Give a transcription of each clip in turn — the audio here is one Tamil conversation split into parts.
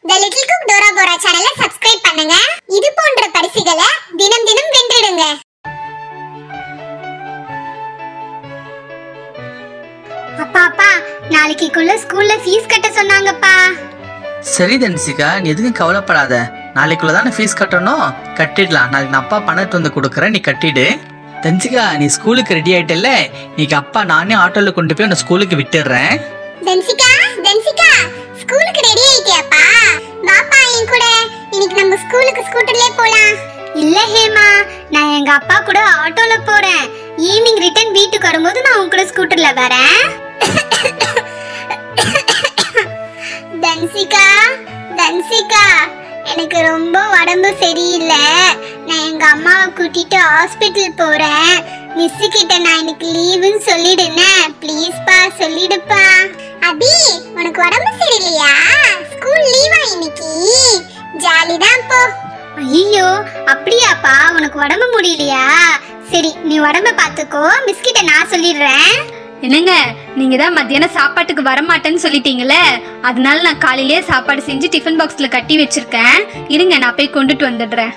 த லிட்டில் குக் டோரா போரா சேனலை சப்ஸ்கிரைப் பண்ணுங்க இது போன்ற பரிசுகளை தினம் தினம் வென்றிடுங்க அப்பா அப்பா நாளைக்குள்ள ஸ்கூல்ல ஃபீஸ் கட்ட சொன்னாங்கப்பா சரி தன்சிகா நீ எதுக்கும் கவலைப்படாத நாளைக்குள்ள தானே ஃபீஸ் கட்டணும் கட்டிடலாம் நாளைக்கு நான் அப்பா பணத்தை வந்து கொடுக்குறேன் நீ கட்டிடு தன்சிகா நீ ஸ்கூலுக்கு ரெடி ஆயிட்டல்ல இன்னைக்கு அப்பா நானே ஆட்டோல கொண்டு போய் உன்னை ஸ்கூலுக்கு விட்டுடுறேன் தென்சிகா தென்சிகா ஸ்கூலுக்கு ரெடி ஆயிட்டியாப்பா வாப்பா என் கூட இன்னைக்கு நம்ம ஸ்கூலுக்கு ஸ்கூட்டர்லயே போலாம் இல்ல ஹேமா நான் எங்க அப்பா கூட ஆட்டோல போறேன் ஈவினிங் ரிட்டர்ன் வீட்டுக்கு வரும்போது நான் உன் கூட ஸ்கூட்டர்ல வரேன் தன்சிகா தன்சிகா எனக்கு ரொம்ப உடம்பு சரியில்லை நான் எங்க அம்மாவை கூட்டிட்டு ஹாஸ்பிட்டல் போறேன் மிஸ் கிட்ட நான் இன்னைக்கு லீவுன்னு சொல்லிடுனே ப்ளீஸ் பா சொல்லிடுப்பா அபி உனக்கு உடம்பு சரியில்லையா ஸ்கூல் லீவா இன்னைக்கு ஜாலி தான் போ ஐயோ அப்படியாப்பா உனக்கு உடம்பு முடியலையா சரி நீ உடம்ப பாத்துக்கோ மிஸ் கிட்ட நான் சொல்லிடுறேன் என்னங்க நீங்க தான் மத்தியானம் சாப்பாட்டுக்கு வர மாட்டேன்னு சொல்லிட்டீங்களே அதனால நான் காலையிலேயே சாப்பாடு செஞ்சு டிஃபன் பாக்ஸ்ல கட்டி வச்சிருக்கேன் இருங்க நான் போய் கொண்டுட்டு வந்துடுறேன்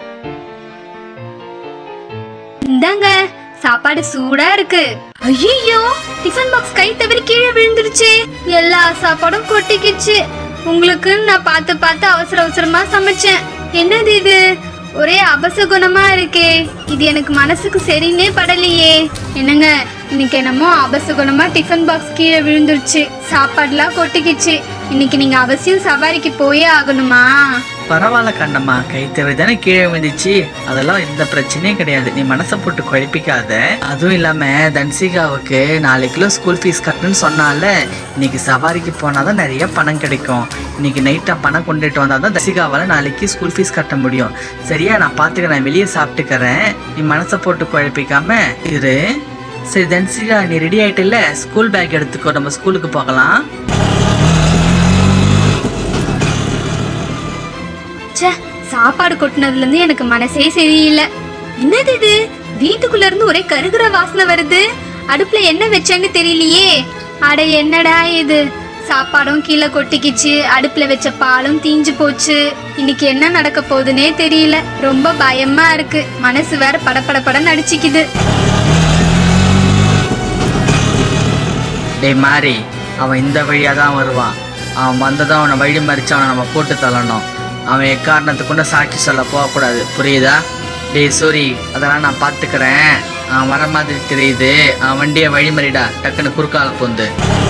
இந்தாங்க சாப்பாடு சூடா இருக்கு ஐயோ டிஃபன் பாக்ஸ் கை தவறி கீழே விழுந்துருச்சு எல்லா சாப்பாடும் கொட்டிக்கிச்சு உங்களுக்கு நான் பார்த்து பார்த்து அவசர அவசரமா சமைச்சேன் என்னது இது ஒரே அபசகுணமா இருக்கே இது எனக்கு மனசுக்கு சரின்னே படலையே என்னங்க இன்னைக்கு என்னமோ அபசகுணமா டிஃபன் பாக்ஸ் கீழே விழுந்துருச்சு சாப்பாடுலாம் கொட்டிக்கிச்சு இன்னைக்கு நீங்க அவசியம் சவாரிக்கு போயே ஆகணுமா பரவாயில்ல கண்டம்மா கை தவறி தானே கீழே விழுந்துச்சு அதெல்லாம் எந்த பிரச்சனையும் கிடையாது நீ மனசை போட்டு குழப்பிக்காத அதுவும் இல்லாம தன்சிகாவுக்கு நாளைக்குள்ள ஸ்கூல் ஃபீஸ் கட்டணும்னு சொன்னால இன்னைக்கு சவாரிக்கு போனாதான் நிறைய பணம் கிடைக்கும் இன்னைக்கு நைட்டா பணம் கொண்டுட்டு வந்தாதான் தான் தன்சிகாவால நாளைக்கு ஸ்கூல் ஃபீஸ் கட்ட முடியும் சரியா நான் பாத்துக்கிறேன் வெளியே சாப்பிட்டுக்கிறேன் நீ மனசை போட்டு குழப்பிக்காம இரு சரி தன்சிகா நீ ரெடி ஆயிட்டல ஸ்கூல் பேக் எடுத்துக்கோ நம்ம ஸ்கூலுக்கு போகலாம் ச்சே சாப்பாடு கொட்டினதுல இருந்து எனக்கு மனசே சரியில்லை என்னது இது வீட்டுக்குள்ள இருந்து ஒரே கருகிற வாசனை வருது அடுப்புல என்ன வச்சேன்னு தெரியலையே அட என்னடா இது சாப்பாடும் கீழே கொட்டிக்கிச்சு அடுப்புல வச்ச பாலும் தீஞ்சு போச்சு இன்னைக்கு என்ன நடக்க போகுதுன்னே தெரியல ரொம்ப பயமா இருக்கு மனசு வேற படபடபட நடிச்சுக்குது டேய் மாறி அவன் இந்த வழியாக தான் வருவான் அவன் வந்ததான் அவனை வழி மறிச்சு அவனை நம்ம போட்டு தள்ளணும் அவன் எக்காரணத்துக்கு கொண்டு சாட்சி சொல்ல போகக்கூடாது புரியுதா டேய் சூரி அதெல்லாம் நான் பார்த்துக்கிறேன் அவன் வர மாதிரி தெரியுது அவன் வண்டியை வழிமறிடா டக்குன்னு குறுக்கால பூந்து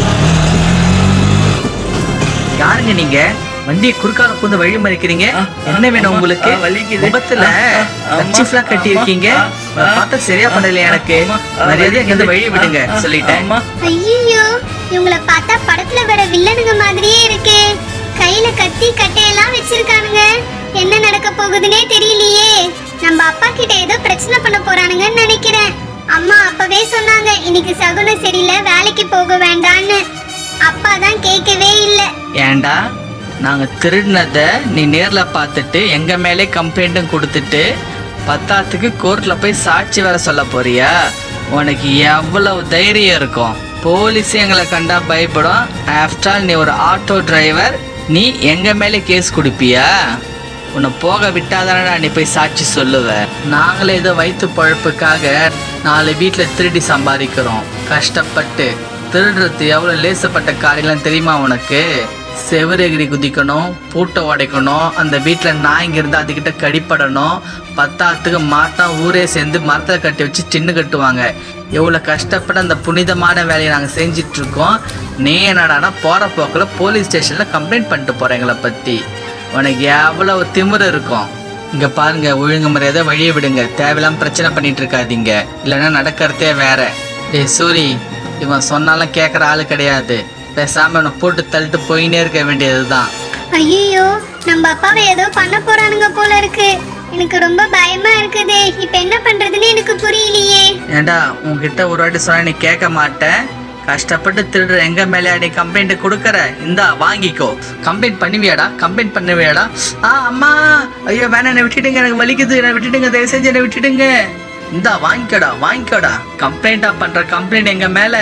யாருங்க நீங்க வண்டியை குறுக்கால பூந்து வழி மறிக்கிறீங்க என்ன வேணும் உங்களுக்கு முகத்துல கச்சிஃப்லாம் கட்டி இருக்கீங்க பார்த்தா சரியா பண்ணல எனக்கு மரியாதை இங்க இருந்து வழி விடுங்க சொல்லிட்டேன் ஐயோ இவங்கள பார்த்தா படத்துல வர வில்லனுங்க மாதிரியே இருக்கு கையில கத்தி கட்டையெல்லாம் வச்சிருக்கானுங்க என்ன நடக்க போகுதுன்னே தெரியலையே நம்ம அப்பா கிட்ட ஏதோ பிரச்சனை பண்ண போறானுங்கன்னு நினைக்கிறேன் அம்மா அப்பவே சொன்னாங்க இன்னைக்கு சகுனம் சரியில்லை வேலைக்கு போக வேண்டான்னு அப்பா தான் கேட்கவே இல்லை ஏண்டா நாங்க திருடினத நீ நேர்ல பார்த்துட்டு எங்க மேலே கம்ப்ளைண்ட்டும் கொடுத்துட்டு பத்தாத்துக்கு கோர்ட்ல போய் சாட்சி வேற சொல்ல போறியா உனக்கு எவ்வளவு தைரியம் இருக்கும் போலீஸ் எங்களை கண்டா பயப்படும் ஆஃப்டர் ஆல் நீ ஒரு ஆட்டோ டிரைவர் நீ எங்க மேலே கேஸ் கொடுப்பியா உன்னை போக விட்டாதானடா நீ போய் சாட்சி சொல்லுவ நாங்களே ஏதோ வயிற்று பழப்புக்காக நாலு வீட்டில் திருடி சம்பாதிக்கிறோம் கஷ்டப்பட்டு திருடுறது எவ்வளோ லேசப்பட்ட காரியம்லாம் தெரியுமா உனக்கு செவரெகிரி குதிக்கணும் பூட்டை உடைக்கணும் அந்த வீட்டில் நாய்ங்க இருந்து அதுக்கிட்ட கடிப்படணும் பத்தாத்துக்கு மாட்டம் ஊரே சேர்ந்து மரத்தில் கட்டி வச்சு சின்ன கட்டுவாங்க எவ்வளோ கஷ்டப்பட்டு அந்த புனிதமான வேலையை நாங்கள் செஞ்சிட்டு இருக்கோம் நீ என்னடானா போகிற போக்கில் போலீஸ் ஸ்டேஷனில் கம்ப்ளைண்ட் பண்ணிட்டு போகிற எங்களை பற்றி உனக்கு எவ்வளவு திமிரு இருக்கும் இங்க பாருங்க ஒழுங்கு மரியாதை வழியை விடுங்க தேவையில்லாம பிரச்சனை பண்ணிட்டு இருக்காதீங்க இல்லைன்னா நடக்கிறதே வேற டேய் சூரி இவன் சொன்னாலும் கேட்குற ஆளு கிடையாது பேசாம இவனை போட்டு தள்ளிட்டு போயினே இருக்க வேண்டியதுதான் ஐயோ நம்ம அப்பாவை ஏதோ பண்ண போறானுங்க போல இருக்கு எனக்கு ரொம்ப பயமா இருக்குதே இப்ப என்ன பண்றதுன்னு எனக்கு புரியலையே ஏண்டா உன்கிட்ட ஒரு வாட்டி சொன்னா நீ கேட்க மாட்டேன் கஷ்டப்பட்டு திருடுற எங்க மேலே நீ கம்ப்ளைண்ட் கொடுக்கற இந்தா வாங்கிக்கோ கம்ப்ளைண்ட் பண்ணுவியாடா கம்ப்ளைண்ட் பண்ணுவியாடா ஆ அம்மா ஐயோ வேணாம் என்னை விட்டுடுங்க எனக்கு வலிக்குது என்னை விட்டுடுங்க தயவு செஞ்சு என்னை விட்டுடுங்க இந்தா வாங்கிக்கோடா வாங்கிக்கோடா கம்ப்ளைண்டா பண்ற கம்ப்ளைண்ட் எங்க மேல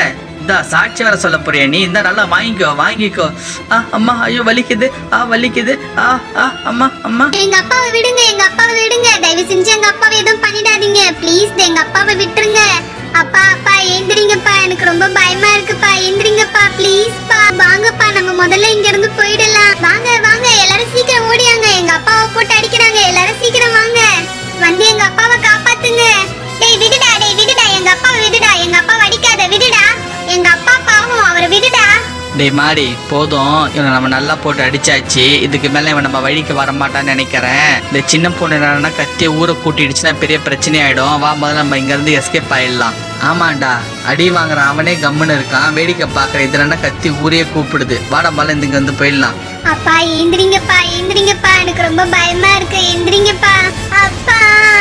இந்தா சாட்சி வர சொல்ல போறியா நீ இந்த நல்லா வாங்கிக்கோ வாங்கிக்கோ ஆ அம்மா ஐயோ வலிக்குது ஆ வலிக்குது ஆ ஆ அம்மா அம்மா எங்க அப்பாவை விடுங்க எங்க அப்பாவை விடுங்க தயவு செஞ்சு எங்க அப்பாவை எதுவும் பண்ணிடாதீங்க ப்ளீஸ் எங்க அப்பாவை விட்டுருங்க அப்பா அப்பா ஏந்திரிங்கப்பா எனக்கு ரொம்ப பயமா இருக்குப்பா ஏந்திரிங்கப்பா ப்ளீஸ் பா வாங்கப்பா நம்ம முதல்ல இங்க இருந்து போயிடலாம் வாங்க வாங்க எல்லாரும் சீக்கிரம் ஓடியாங்க எங்க அப்பாவை போட்டு அடிக்கிறாங்க எல்லாரும் சீக்கிரம் வாங்க வந்து எங்க அப்பாவை காப்பாத்துங்க டேய் விடுடா டேய் விடுடா எங்க அப்பாவை விடுடா எங்க அப்பாவை அடிக்காத விடுடா எங்க அப்பா பாவம் அவரை விடுடா டேய் மாடி போதும் இவனை நம்ம நல்லா போட்டு அடிச்சாச்சு இதுக்கு மேல இவன் நம்ம வழிக்கு வரமாட்டான்னு நினைக்கிறேன் இந்த சின்ன பொண்ணு என்னன்னா கத்திய ஊரை கூட்டிடுச்சுன்னா பெரிய பிரச்சனை ஆயிடும் வா முதல்ல நம்ம இங்க இருந்து எஸ்கேப் ஆயிடலாம் ஆமாண்டா அடி வாங்குற அவனே கம்முன்னு இருக்கான் வேடிக்கை பாக்குற இதுலன்னா கத்தி ஊரே கூப்பிடுது வாடா முதல்ல இங்க வந்து போயிடலாம் அப்பா எந்திரிங்கப்பா எந்திரிங்கப்பா எனக்கு ரொம்ப பயமா இருக்கு எந்திரிங்கப்பா அப்பா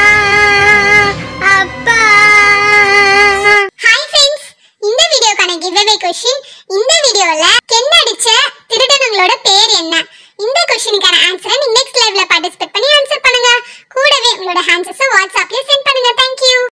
அப்பா ஹாய் ஃப்ரெண்ட்ஸ் இந்த வீடியோக்கான கிவ்அவே கொஸ்டின் இந்த வீடியோல கென்னடிச்ச திருடனுங்களோட பேர் என்ன இந்த கொஸ்டினுக்கான ஆன்சரை நீங்க நெக்ஸ்ட் லைவ்ல பார்ட்டிசிபேட் பண்ணி ஆன்சர் பண்ணுங்க கூடவே உங்களோட ஆன்சர்ஸை வாட்ஸ்அப்லயே சென்ட் பண்ணுங்க தேங்க்யூ